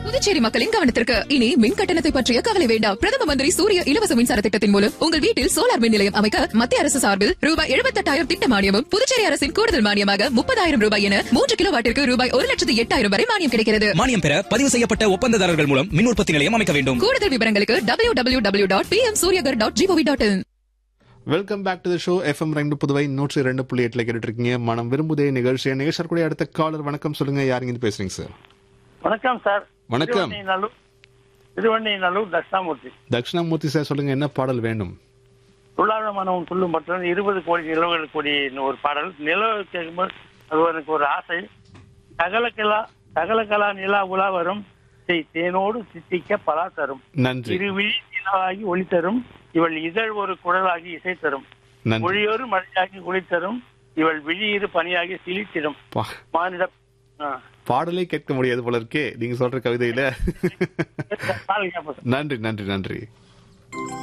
புதுச்சேரி மக்களின் கவனத்திற்கு இனி மின் கட்டணத்தை பற்றிய கவலை வேண்டாம் பிரதம மந்திரி சூரிய இலவச மின்சார திட்டத்தின் மூலம் உங்கள் வீட்டில் சோலார் மின் நிலையம் அமைக்க மத்திய அரசு சார்பில் ரூபாய் எழுபத்தெட்டாயிரம் திட்ட மானியமும் புதுச்சேரி அரசின் கூடுதல் மானியமாக முப்பதாயிரம் ரூபாய் என மூன்று கிலோ வாட்டிற்கு ரூபாய் ஒரு லட்சத்து எட்டாயிரம் வரை மானியம் கிடைக்கிறது மானியம் பெற பதிவு செய்யப்பட்ட ஒப்பந்ததாரர்கள் மூலம் மின் உற்பத்தி நிலையம் அமைக்க வேண்டும் கூடுதல் விவரங்களுக்கு W W W dot B M Surya Ghar dot gov dot in welcome back to the show FM ரெண்டு புதுவை நூற்றி ரெண்டு புள்ளி எட்டுல கேட்டுட்டு இருக்கீங்க மனம் விரும்புதே நிகழ்ச்சி நிகழ்ச்சி கூட அடுத்த காலர் வணக்கம் சொல்லுங்க யாருங்க இருந்து பேசுறீங்க சார் வணக்கம் சார் வணக்கம். திருவண்ணைநல்லூர் திருவண்ணைநல்லூர் தட்சாமூர்த்தி தட்சிணாமூர்த்தி சார் சொல்லுங்க என்ன பாடல் வேண்டும் துள்ளாத மனம் சொல்லும் மற்றும் இருபது கோடி நிலவுகள் கோடி ஒரு பாடல் நிலவு கேட்கும்போது அது எனக்கு ஒரு ஆசை சகலகலா சகலகலா நிலா உலா வரும் செய் தேனோடு சித்திக்க பலா தரும் நன்றி இருவிழி நிலவாகி ஒளி தரும் இவள் இதழ் ஒரு குழலாகி இசை தரும் நன்றி மொழியொரு மழையாகி ஒளி தரும் இவள் விழியிரு பணியாகி சிலித்திடும் பா- மானிட ஆ. பாடலே கேட்க முடியாது போல இருக்கே நீங்க சொல்ற கவிதையில பாடல் கேட்போம் சார். நன்றி நன்றி நன்றி